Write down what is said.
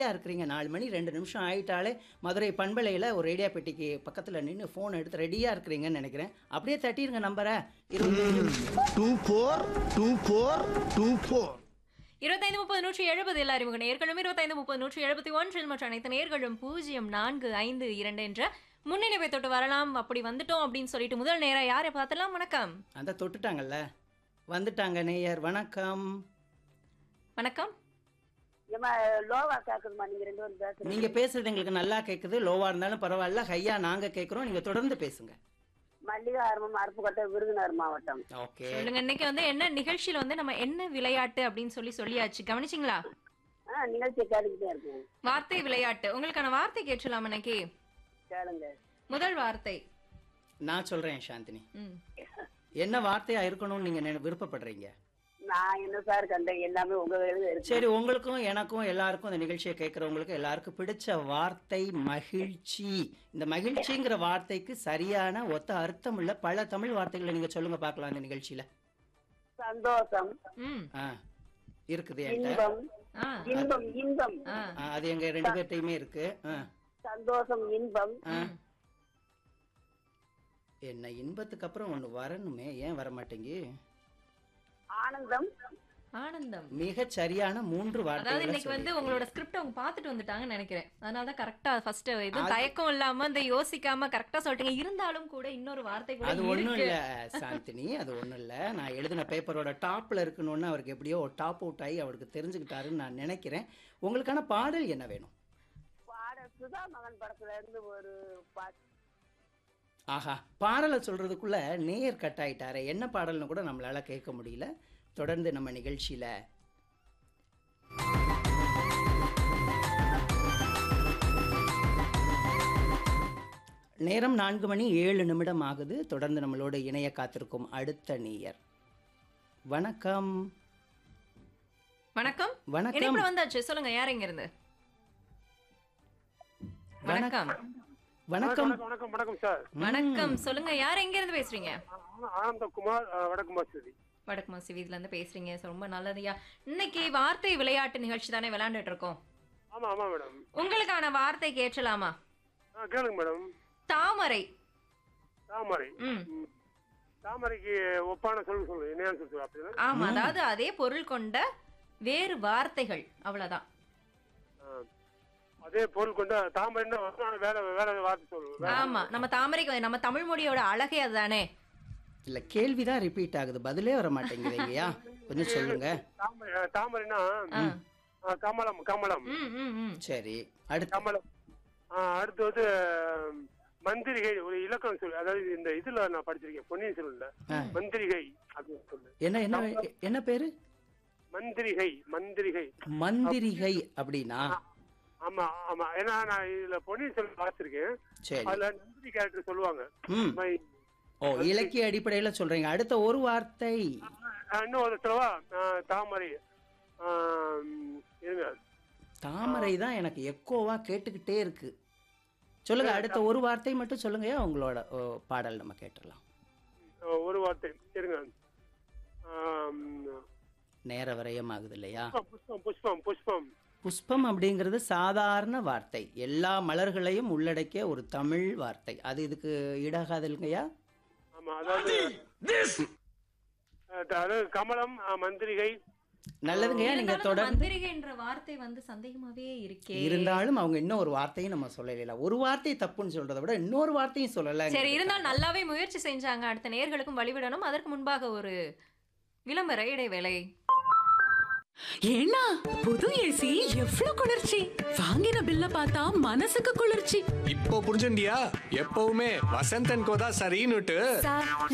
இருக்கிறீங்க நாலு மணி ரெண்டு நிமிஷம் ஆயிட்டாலே மதுரை பண்பலையில் ஒரு ரேடியோ பெட்டிக்கு பக்கத்தில் நின்று ஃபோன் எடுத்து ரெடியாக இருக்கிறீங்கன்னு நினைக்கிறேன் அப்படியே தட்டிருங்க நம்பரை இருபத்தஞ்சு two four two four two four இருபத்தைந்து முப்பது நூற்றி எழுபது எல்லா அறிமுக நேர்களும் இருபத்தைந்து முப்பது நூற்றி எழுபத்தி ஒன்றில் மற்ற அனைத்து நேர்களும் பூஜ்ஜியம் நான்கு ஐந்து இரண்டு என்ற முன்னிலைப்பை தொட்டு வரலாம் அப்படி வந்துட்டோம் அப்படின்னு சொல்லிட்டு முதல் நேரா யாரை பார்த்தலாம் வணக்கம் அந்த தொட்டுட்டாங்கல்ல வந்துட்டாங்க நேயர் வணக்கம் வணக்கம் ஏமா லோவா கேக்குதுமா நீங்க ரெண்டு பேரும் பேசுறீங்க நீங்க பேசுறது எங்களுக்கு நல்லா கேட்குது லோவா இருந்தாலும் பரவாயில்ல ஹையா நாங்க கேட்குறோம் நீங்க தொடர்ந்து பேசுங்க மல்லிகா அருமம் அருப்புக்கோட்டை விருதுநகர் மாவட்டம் ஓகே சொல்லுங்க இன்னைக்கு வந்து என்ன நிகழ்ச்சியில வந்து நம்ம என்ன விளையாட்டு அப்படின்னு சொல்லி சொல்லியாச்சு கவனிச்சிங்களா ஆ நிகழ்ச்சி கேட்டுக்கிட்டே இருக்கேன் வார்த்தை விளையாட்டு உங்களுக்கான வார்த்தை கேட்கலாம் இன்னைக்கு கேளுங்க முதல் வார்த்தை நான் சொல்றேன் சாந்தினி ம் என்ன வார்த்தையா இருக்கணும்னு நீங்க நினை- விருப்பப்படுறீங்க நான் என்ன சார் கண்டேன் எல்லாமே உங்க கையில இருக்கு சரி உங்களுக்கும் எனக்கும் எல்லாருக்கும் இந்த நிகழ்ச்சியை கேட்குறவங்களுக்கு எல்லாருக்கும் பிடிச்ச வார்த்தை மகிழ்ச்சி இந்த மகிழ்ச்சிங்கிற வார்த்தைக்கு சரியான ஒத்த அர்த்தம் உள்ள பல தமிழ் வார்த்தைகளை நீங்க சொல்லுங்க பார்க்கலாம் இந்த நிகழ்ச்சியில சந்தோஷம் ம் ஆ இருக்குது என்கிட்ட இன்பம் ஆ இன்பம் இன்பம் ஆ ஆ, அது எங்க ரெண்டு பேர்ட்டையுமே இருக்கு ஆ, சந்தோஷம் இன்பம் ஆ. என்ன இன்பத்துக்கு அப்புறம் ஒண்ணு வரணுமே ஏன் வர மாட்டேங்கி ஆனந்தம் ஆனந்தம் மிகச் சரியான மூன்று அதாவது வார்த்தைகளை இன்னைக்கு வந்து சொல்லி உங்களோட ஸ்கிரிப்ட் அவங்க பார்த்துட்டு வந்துட்டாங்கன்னு நினைக்கிறேன் அதனால தான் கரெக்டா ஃபர்ஸ்ட் எதுவும் தயக்கம் இல்லாம இந்த யோசிக்காம கரெக்டா சொல்லிட்டீங்க இருந்தாலும் கூட இன்னொரு வார்த்தை கூட அது ஒண்ணும் இருக்கு இல்ல சாந்தினி அது ஒண்ணும் இல்ல நான் எழுதின பேப்பரோட டாப்ல இருக்கணும்னு அவருக்கு எப்படியோ டாப் அவுட் ஆகி அவருக்கு தெரிஞ்சுக்கிட்டாருன்னு நான் நினைக்கிறேன் உங்களுக்கான பாடல் என்ன வேணும் பாட சுதா மகன் படத்துல இருந்து ஒரு பாட்டு ஆஹா பாடலை சொல்றதுக்குள்ள நேர் கட் ஆயிட்டாரு என்ன பாடல்னு கூட நம்மளால கேட்க முடியல தொடர்ந்து நம்ம நிகழ்ச்சியில நேரம் நான்கு மணி ஏழு நிமிடம் ஆகுது தொடர்ந்து நம்மளோட இணைய காத்திருக்கும் அடுத்த நேயர் வணக்கம் வணக்கம் வணக்கம் இணைப்புல வந்தாச்சு சொல்லுங்க யார் எங்க இருந்து வணக்கம் வணக்கம் வணக்கம் வணக்கம் வணக்கம் சார் வணக்கம் சொல்லுங்க யார் எங்க இருந்து பேசுறீங்க ஆனந்தகுமார் அஹ், வடக்கு மாசதி வடக்கு மாசி வீதியில இருந்து பேசுறீங்க So, ரொம்ப நல்லதுயா இன்னைக்கு வார்த்தை விளையாட்டு நிகழ்ச்சி தானே விளையாண்டுட்டு இருக்கோம் ஆமா ஆமா மேடம் உங்களுக்கான வார்த்தை கேட்கலாமா ஆ கேளுங்க மேடம் தாமரை தாமரை ம் ம். தாமரைக்கு ஒப்பான சொல்லு சொல்லு என்ன சொல்லு அப்படின்னா ஆமா அதாவது அதே பொருள் கொண்ட வேறு வார்த்தைகள் அவ்வளவுதான் ஆ. அதே பொருள் கொண்ட தாமரைன்னா வந்து ஆனா வேற வேற வார்த்தை சொல்லு வேற- ஆமா நம்ம தாமரைக்கு நம்ம தமிழ் மொழியோட அழகே அதுதானே இல்ல கேள்விதான் ரிப்பீட் ஆகுது பதிலே வர மாட்டேங்குதுங்கய்யா கொஞ்சம் சொல்லுங்க தாமரை அஹ், தாமரைன்னா ஆ. ஆ, கமலம் கமலம் ம் ம் ம் சரி அடுத்து கமலம் ஆ, அடுத்து வந்து அஹ், மந்திரிகை ஒரு இலக்கணம் சொல்லு அதாவது இந்த இதுல நான் படிச்சிருக்கேன் பொன்னியின் செல்வன்ல ஆ. மந்திரிகை அப்படின்னு சொல்லு என்ன என்ன என்ன பேரு மந்திரிகை மந்திரிகை மந்திரிகை அப்படின்னா ஆமா ஆமா ஏன்னா நான் இதுல பொன்னியின் செல்வன் பார்த்திருக்கேன் சரி அதுல நந்தினி கேரக்டர் சொல்லுவாங்க ம் மை- ஓ இலக்கிய அடிப்படையில சொல்றீங்க அடுத்த ஒரு வார்த்தை ஆ, இன்னும் ஒரு சொல்லவா ஆ, தாமரை ஆ, ம், இருங்க தாமரை தான் எனக்கு எக்கோவா கேட்டுக்கிட்டே இருக்கு சொல்லுங்க அடுத்த ஒரு வார்த்தை மட்டும் சொல்லுங்கய்யா உங்களோட ஓ, பாடல் நம்ம கேட்டுடலாம் ஆ, ஒரு வார்த்தை இருங்க ஆம், நேர விரயம் ஆகுது இல்லையா புஷ்பம் புஷ்பம் புஷ்பம் புஷ்பம் அப்படிங்கிறது சாதாரண வார்த்தை எல்லா மலர்களையும் உள்ளடக்கிய ஒரு தமிழ் வார்த்தை அது இதுக்கு ஈடாகாது இல்லைங்கய்யா ஆமா அதாவது ஆ, அதாவது கமலம் ஆ, மந்திரிகை நல்லதுங்கய்யா நீங்க இருந்தாலும் தொடர்ந்து மந்திரிகைன்ற வார்த்தை வந்து சந்தேகமாவே இருக்கே இருந்தாலும் அவங்க இன்னும் ஒரு வார்த்தையும் நம்ம சொல்லல ஒரு வார்த்தை தப்புன்னு சொல்றதை விட இன்னொரு வார்த்தையும் சொல்லல சரி இருந்தாலும் நல்லாவே முயற்சி செஞ்சாங்க அடுத்த நேர்களுக்கும் வழிவிடணும் அதற்கு முன்பாக ஒரு விளம்பர இடைவேளை ஏன்னா புது ஏசி எவ்வளவு குளிர்ச்சி வாங்கின பில்ல பார்த்தா மனசுக்கு குளிர்ச்சி இப்போ புரிஞ்சுண்டியா எப்பவுமே வசந்தன் கோதா சரின்னுட்டு